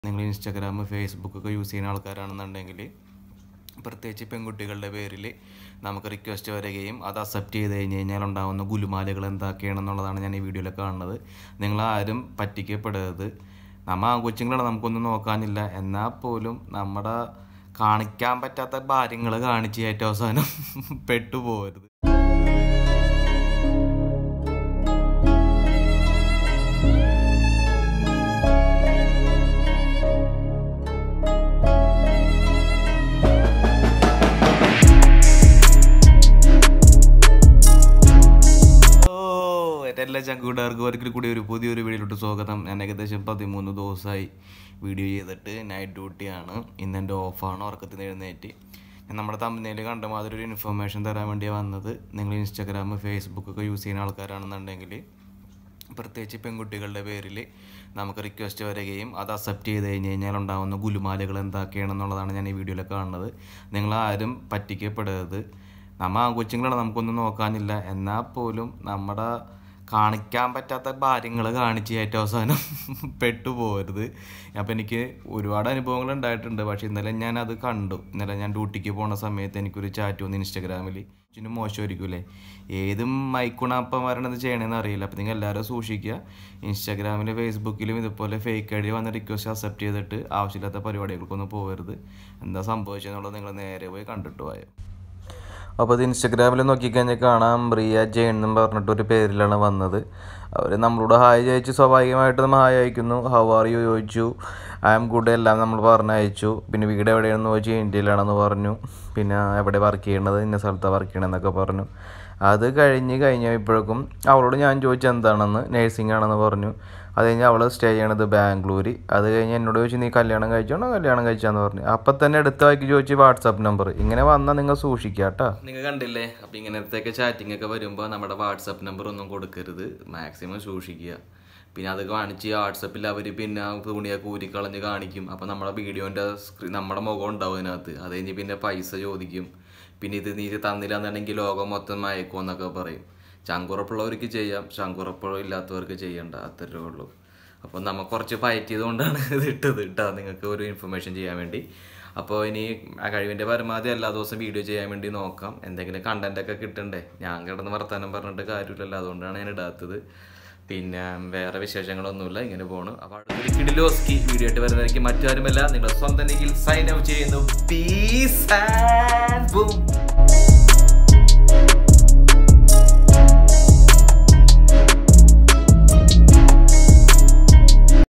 നിങ്ങൾ Instagram Facebook ഒക്കെ use ചെയ്യുന്ന ആൾക്കാരാണെന്നുണ്ടെങ്കിൽ പ്രത്യേകിച്ച് പെൺകുട്ടികളുടെ പേരിൽ നമുക്ക് റിക്വസ്റ്റ് വരികയും അത് അക്സെപ്റ്റ് ചെയ്ത് കഴിഞ്ഞ് കഴിഞ്ഞാൽ ഉണ്ടാകുന്ന ഗുലുമാലുകൾ എന്തൊക്കെയാണെന്നുള്ളതാണ് ഞാൻ ഈ വീഡിയോയിൽ കാണുന്നത് നിങ്ങൾ ആരും പറ്റിക്കപ്പെടരുത് നമ്മ ആൺകൊച്ചുങ്ങളാണ് നമുക്കൊന്നും നോക്കാനില്ല എന്നാൽ പോലും നമ്മുടെ കാണിക്കാൻ പറ്റാത്ത കാര്യങ്ങൾ കാണിച്ച് ഏറ്റവും അവസാനം പെട്ടുപോകരുത് ഓ എൻ്റെ എല്ലാ ചങ്കൂട്ടുകാർക്കും ഒരിക്കൽ കൂടി ഒരു പുതിയൊരു വീഡിയോയിലോട്ട് സ്വാഗതം ഞാൻ ഏകദേശം പതിമൂന്ന് ദിവസമായി വീഡിയോ ചെയ്തിട്ട് നൈറ്റ് ഡ്യൂട്ടിയാണ് ഇന്ന് എൻ്റെ ഓഫാണ് ഉറക്കത്തിൽ നിന്ന് എഴുന്നേറ്റ് ഞാൻ നമ്മുടെ തമ്മിൽ കണ്ട മാതിരി ഒരു ഇൻഫർമേഷൻ തരാൻ വേണ്ടിയാണ് വന്നത് നിങ്ങൾ ഇൻസ്റ്റാഗ്രാം ഫേസ്ബുക്ക് ഒക്കെ യൂസ് ചെയ്യുന്ന ആൾക്കാരാണെന്നുണ്ടെങ്കിൽ പ്രത്യേകിച്ച് പെൺകുട്ടികളുടെ പേരിൽ നമുക്ക് റിക്വസ്റ്റ് വരികയും അത് അക്സെപ്റ്റ് ചെയ്ത് കഴിഞ്ഞ് കഴിഞ്ഞാൽ ഉണ്ടാകുന്ന ഗുലുമാലുകൾ എന്തൊക്കെയാണെന്നുള്ളതാണ് ഞാൻ ഈ വീഡിയോയിൽ കാണുന്നത് നിങ്ങൾ ആരും പറ്റിക്കപ്പെടരുത് നമ്മ ആൺകൊച്ചുങ്ങളാണ് നമുക്കൊന്നും നോക്കാനില്ല എന്നാൽ പോലും നമ്മുടെ കാണിക്കാൻ പറ്റാത്ത കാര്യങ്ങൾ കാണിച്ച് ഏറ്റവും അവസാനം പെട്ടുപോകരുത് അപ്പോൾ എനിക്ക് ഒരുപാട് അനുഭവങ്ങൾ ഉണ്ടായിട്ടുണ്ട് പക്ഷേ ഇന്നലെ ഞാൻ അത് കണ്ടു ഇന്നലെ ഞാൻ ഡ്യൂട്ടിക്ക് പോണ സമയത്ത് എനിക്കൊരു ചാറ്റ് വന്നു ഇൻസ്റ്റാഗ്രാമിൽ ചുറ്റും മോശമായിരിക്കൂലേ ഏതും മൈക്കുണപ്പന്മാരാണ് ഇത് ചെയ്യണമെന്ന് അറിയില്ല അപ്പോൾ നിങ്ങൾ എല്ലാവരും സൂക്ഷിക്കുക ഇൻസ്റ്റാഗ്രാമിലും ഫേസ്ബുക്കിലും ഇതുപോലെ ഫേക്ക് ഐ ഡി വന്ന റിക്വസ്റ്റ് അക്സെപ്റ്റ് ചെയ്തിട്ട് ആവശ്യമില്ലാത്ത പരിപാടികൾക്കൊന്നും പോകരുത് എന്താ സംഭവിച്ചതെന്നുള്ളത് നിങ്ങൾ നേരെ പോയി കണ്ടിട്ട് പോയോ അപ്പോൾ ഇത് ഇൻസ്റ്റഗ്രാമിൽ നോക്കിക്കഴിഞ്ഞാൽ കാണാം റിയ ജെയിൻ എന്നും പറഞ്ഞിട്ട് ഒരു പേരിലാണ് വന്നത് അവർ നമ്മളോട് ഹായ് ചോദിച്ചു സ്വാഭാവികമായിട്ട് നമ്മൾ ഹായ് അയക്കുന്നു ഹൗ ആർ യു ചോദിച്ചു ഐ ആം ഗുഡ് എല്ലാം നമ്മൾ പറഞ്ഞ് അയച്ചു പിന്നെ വീട് എവിടെയാണെന്ന് ചോദിച്ചു ഇന്ത്യയിലാണെന്ന് പറഞ്ഞു പിന്നെ എവിടെ വർക്ക് ചെയ്യണത് ഇന്ന സ്ഥലത്താണ് വർക്ക് ചെയ്യണമെന്നൊക്കെ പറഞ്ഞു അത് കഴിഞ്ഞ് കഴിഞ്ഞപ്പോഴേക്കും അവളോട് ഞാൻ ചോദിച്ചു എന്താണെന്ന് നേഴ്സിംഗ് ആണെന്ന് പറഞ്ഞു അത് കഴിഞ്ഞ് അവൾ സ്റ്റേ ചെയ്യണത് ബാംഗ്ലൂർ അത് കഴിഞ്ഞ് എന്നോട് ചോദിച്ചു നീ കല്യാണം കഴിച്ചോണോ കല്യാണം കഴിച്ചാന്ന് പറഞ്ഞു അപ്പം തന്നെ എടുത്ത വായിക്ക് ചോദിച്ചു വാട്സാപ്പ് നമ്പർ ഇങ്ങനെ വന്നാൽ നിങ്ങൾ സൂക്ഷിക്കുക കേട്ടോ നിങ്ങൾ കണ്ടില്ലേ അപ്പം ഇങ്ങനത്തെയൊക്കെ ചാറ്റിംഗ് ഒക്കെ വരുമ്പോൾ നമ്മുടെ വാട്സാപ്പ് നമ്പർ ഒന്നും കൊടുക്കരുത് മാക്സിമം സൂക്ഷിക്കുക പിന്നെ അത് കാണിച്ച് വാട്സപ്പിൽ അവർ പിന്നെ തുണിയൊക്കെ ഊരിക്കളഞ്ഞ് കാണിക്കും അപ്പം നമ്മുടെ വീഡിയോൻ്റെ സ്ക്രീൻ നമ്മുടെ മുഖം ഉണ്ടാവും അതിനകത്ത് അത് കഴിഞ്ഞ് പിന്നെ പൈസ ചോദിക്കും പിന്നെ ഇത് നീ തന്നില്ല എന്നുണ്ടെങ്കിൽ ലോകം മൊത്തം മയക്കും എന്നൊക്കെ പറയും ചങ്കുറപ്പുള്ളവർക്ക് ചെയ്യാം ചങ്കുറപ്പ് ഇല്ലാത്തവർക്ക് ചെയ്യണ്ട അത്രേ ഉള്ളൂ അപ്പോൾ നമ്മൾ കുറച്ച് പയറ്റിയത് കൊണ്ടാണ് ഇത് ഇട്ടത് കേട്ടോ നിങ്ങൾക്ക് ഒരു ഇൻഫർമേഷൻ ചെയ്യാൻ വേണ്ടി അപ്പോൾ ഇനി ആ കഴിവിൻ്റെ പരമാവധി എല്ലാ ദിവസവും വീഡിയോ ചെയ്യാൻ വേണ്ടി നോക്കാം എന്തെങ്കിലും കണ്ടൻറ്റൊക്കെ കിട്ടണ്ടേ ഞാൻ കിടന്ന് വർത്താനം പറഞ്ഞിട്ട് കാര്യമില്ലല്ലോ അതുകൊണ്ടാണ് ഞാൻ ഇടാത്തത് പിന്നെ വേറെ വിശേഷങ്ങളൊന്നുമില്ല ഇങ്ങനെ പോണു അപ്പോൾ അടുത്തൊരു കിടിലോസ്കി വീഡിയോ ആയിട്ട് വരുന്നതായിരിക്കും മറ്റാരുമല്ല നിങ്ങൾ സ്വന്തം സൈൻ ഔട്ട് ചെയ്യുന്നു പീസ് ആൻഡ് ബൂം